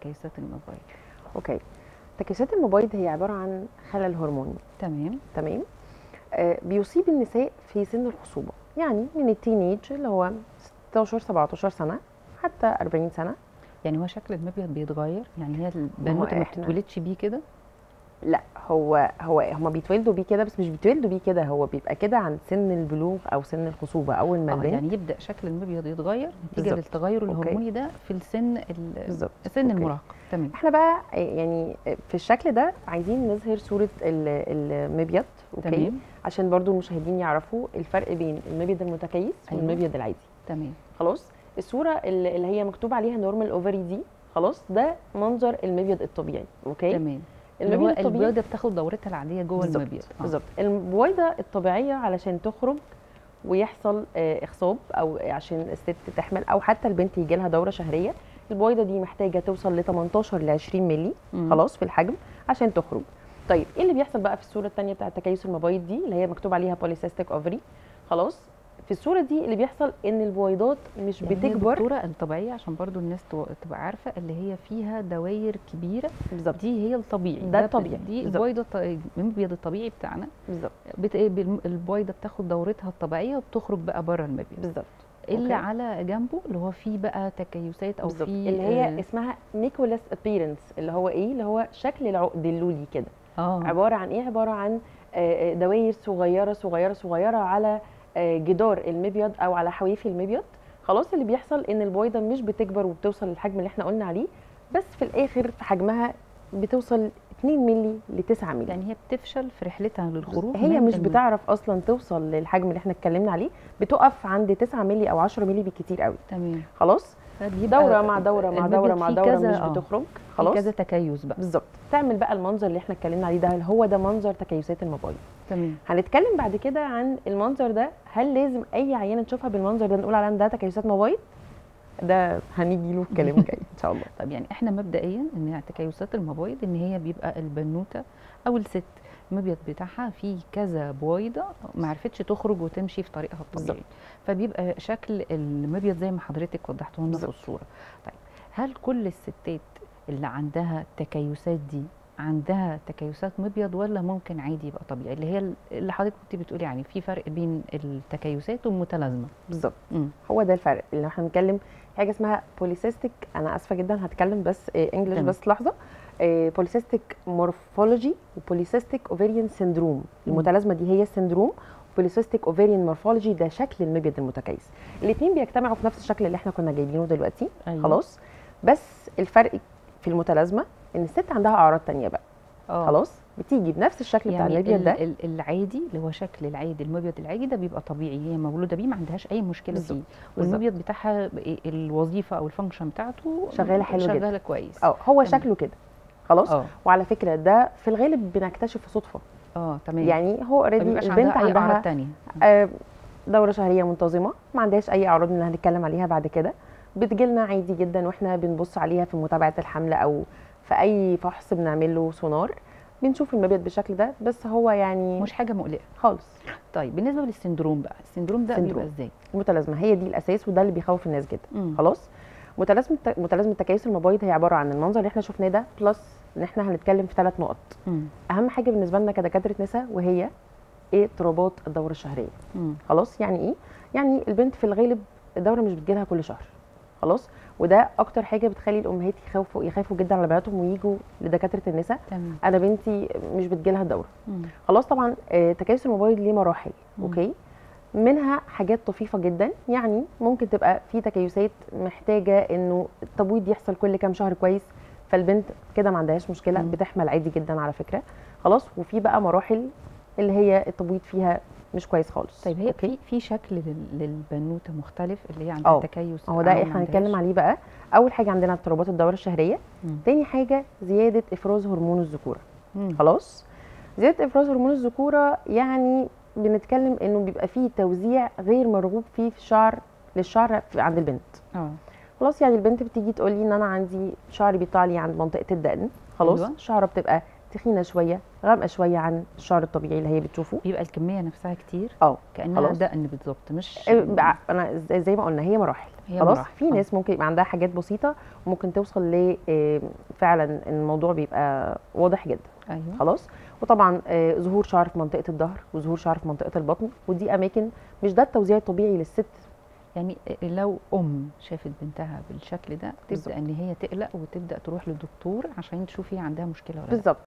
تكيسات المبيض اوكي تكيسات المبيض هي عباره عن خلل هرموني تمام تمام آه بيصيب النساء في سن الخصوبه يعني من التينيج اللي هو 16 17 سنه حتى 40 سنه يعني هو شكل المبيض بيتغير يعني هي البنوته ما إحنا- بتتولدش بيه كده لا هو هو هما بيتولدوا بيه كده بس مش بيتولدوا بيه كده هو بيبقى كده عند سن البلوغ او سن الخصوبه اول ما اه البنت يعني يبدا شكل المبيض يتغير نتيجه بالظبط. للتغير أوكي. الهرموني ده في السن ال- بالظبط سن أوكي. المراهقه تمام احنا بقى يعني في الشكل ده عايزين نظهر صوره ال- المبيض اوكي تمام عشان برضو المشاهدين يعرفوا الفرق بين المبيض المتكيس أيوة. والمبيض العادي تمام خلاص الصوره اللي اللي هي مكتوب عليها نورمال اوفري دي خلاص ده منظر المبيض الطبيعي اوكي تمام اللي هو المبيض الطبيعي البيضه بتاخد دورتها العاديه جوه بالظبط، المبيض آه. بالظبط البويضه الطبيعيه علشان تخرج ويحصل آه، اخصاب او عشان الست تحمل او حتى البنت يجي لها دوره شهريه البويضه دي محتاجه توصل ل 18 ل 20 مللي مم. خلاص في الحجم عشان تخرج طيب ايه اللي بيحصل بقى في الصوره الثانيه بتاعه تكيس المبايض دي اللي هي مكتوب عليها بوليسيستيك اوفري خلاص في الصوره دي اللي بيحصل ان البويضات مش يعني هي بتكبر الدكتوره الطبيعيه عشان برضو الناس تو- تبقى عارفه اللي هي فيها دواير كبيره بالظبط دي هي الطبيعي ده بت- الطبيعي، دي بالظبط. البويضه الط- المبيض الطبيعي بتاعنا بالظبط بت... بال- البويضه بتاخد دورتها الطبيعيه وبتخرج بقى بره المبيض بالظبط اللي أوكي. على جنبه اللي هو فيه بقى تكيسات او بالظبط فيه اللي هي آه، اسمها نيكولاس ابيرنس اللي هو ايه اللي هو شكل العقد اللولي كده اه عباره عن ايه عباره عن آه، آه، دواير صغيره صغيره صغيره على آه، جدار المبيض او على حواف المبيض خلاص اللي بيحصل ان البويضه مش بتكبر وبتوصل للحجم اللي احنا قلنا عليه بس في الاخر حجمها بتوصل 2 مللي ل 9 مللي يعني هي بتفشل في رحلتها للخروج هي من مش الم- بتعرف اصلا توصل للحجم اللي احنا اتكلمنا عليه بتقف عند 9 مللي او 10 مللي بالكتير قوي تمام خلاص فبيبقى دوره مع دوره مع المبيض دوره مع فيه دوره كذا- مش آه، بتخرج في خلاص كذا تكيس بقى بالظبط تعمل بقى المنظر اللي احنا اتكلمنا عليه ده هل هو ده منظر تكيسات المبايض تمام هنتكلم بعد كده عن المنظر ده هل لازم اي عيانه نشوفها بالمنظر ده نقول عليها إن ده تكيسات مبايض ده هنيجي له في كلام جاي ان شاء الله طب يعني احنا مبدئيا ان تكيسات المبايض ان هي بيبقى البنوته او الست المبيض بتاعها فيه كذا بويضه ما عرفتش تخرج وتمشي في طريقها الطبيعي بالظبط. فبيبقى شكل المبيض زي ما حضرتك وضحته لنا في بالظبط. الصوره طيب هل كل الستات اللي عندها تكيسات دي عندها تكيسات مبيض ولا ممكن عادي يبقى طبيعي اللي هي اللي حضرتك كنت بتقولي يعني في فرق بين التكيسات والمتلازمه بالظبط مم. هو ده الفرق اللي احنا بنتكلم حاجه اسمها بوليسيستيك انا اسفه جدا هتكلم بس انجلش تمام. بس لحظه بوليسيستيك مورفولوجي وبوليسيستيك اوفيريان سيندروم مم. المتلازمه دي هي السندروم بوليسيستيك اوفيريان مورفولوجي ده شكل المبيض المتكيس الاثنين بيجتمعوا في نفس الشكل اللي احنا كنا جايبينه دلوقتي أيوة. خلاص بس الفرق في المتلازمه ان الست عندها اعراض تانية بقى آه. خلاص بتيجي بنفس الشكل بتاع يعني المبيض ال- ده ال- العادي اللي هو شكل العادي المبيض العادي ده بيبقى طبيعي هي مولوده بيه ما عندهاش اي مشكله بالظبط. فيه بالظبط. والمبيض بتاعها ب- الوظيفه او الفانكشن بتاعته شغالة حلو جدا. شغاله كويس اه هو تمام. شكله كده خلاص اه وعلى فكره ده في الغالب بنكتشفه صدفه اه تمام يعني هو ما اوريدي بيبقاش البنت عندها اي اعراض عندها تانية آه، دوره شهريه منتظمه ما عندهاش اي اعراض من اللي هنتكلم عليها بعد كده بتجيلنا عادي جدا واحنا بنبص عليها في متابعه الحمل او في اي فحص بنعمل له سونار بنشوف المبيض بالشكل ده بس هو يعني مش حاجه مقلقه خالص طيب بالنسبه للسندروم بقى السندروم ده سندروم. بيبقى ازاي المتلازمه هي دي الاساس وده اللي بيخوف الناس جدا مم. خلاص متلازمه متلازمه تكيس المبايض هي عباره عن المنظر اللي احنا شفناه ده بلس ان احنا هنتكلم في ثلاث نقط مم. اهم حاجه بالنسبه لنا كدكاتره نساء وهي ايه اضطرابات الدوره الشهريه مم. خلاص يعني ايه يعني البنت في الغالب الدوره مش بتجيلها كل شهر خلاص وده اكتر حاجه بتخلي الامهات يخافوا يخافوا جدا على بناتهم ويجوا لدكاتره النساء تمام انا بنتي مش بتجيلها الدوره مم. خلاص طبعا آه، تكيس المبايض ليه مراحل مم. اوكي منها حاجات طفيفه جدا يعني ممكن تبقى في تكيسات محتاجه انه التبويض يحصل كل كام شهر كويس فالبنت كده ما عندهاش مشكله مم. بتحمل عادي جدا على فكره خلاص وفي بقى مراحل اللي هي التبويض فيها مش كويس خالص طيب هي أوكي؟ في في شكل لل- للبنوته مختلف اللي هي عندها اه تكيس هو ده أو ما احنا هنتكلم عندهاش؟ عليه بقى اول حاجه عندنا اضطرابات الدوره الشهريه مم. تاني حاجه زياده افراز هرمون الذكوره مم. خلاص زياده افراز هرمون الذكوره يعني بنتكلم انه بيبقى فيه توزيع غير مرغوب فيه في الشعر للشعر في- عند البنت اه خلاص يعني البنت بتيجي تقول لي ان انا عندي شعري بيطلع لي عند منطقه الدقن خلاص أيوة. الشعره بتبقى تخينه شويه غامقه شويه عن الشعر الطبيعي اللي هي بتشوفه بيبقى الكميه نفسها كتير اه كانها خلاص. دقن بالظبط مش إيه، بع- انا زي- زي ما قلنا هي مراحل هي خلاص مراحل. في آه. ناس ممكن يبقى عندها حاجات بسيطه وممكن توصل ل آه، فعلا الموضوع بيبقى واضح جدا ايوه خلاص وطبعا آه، ظهور شعر في منطقه الظهر وظهور شعر في منطقه البطن ودي اماكن مش ده التوزيع الطبيعي للست يعني لو ام شافت بنتها بالشكل ده بالظبط. تبدا ان هي تقلق وتبدا تروح للدكتور عشان تشوف هي عندها مشكله ولا لا بالظبط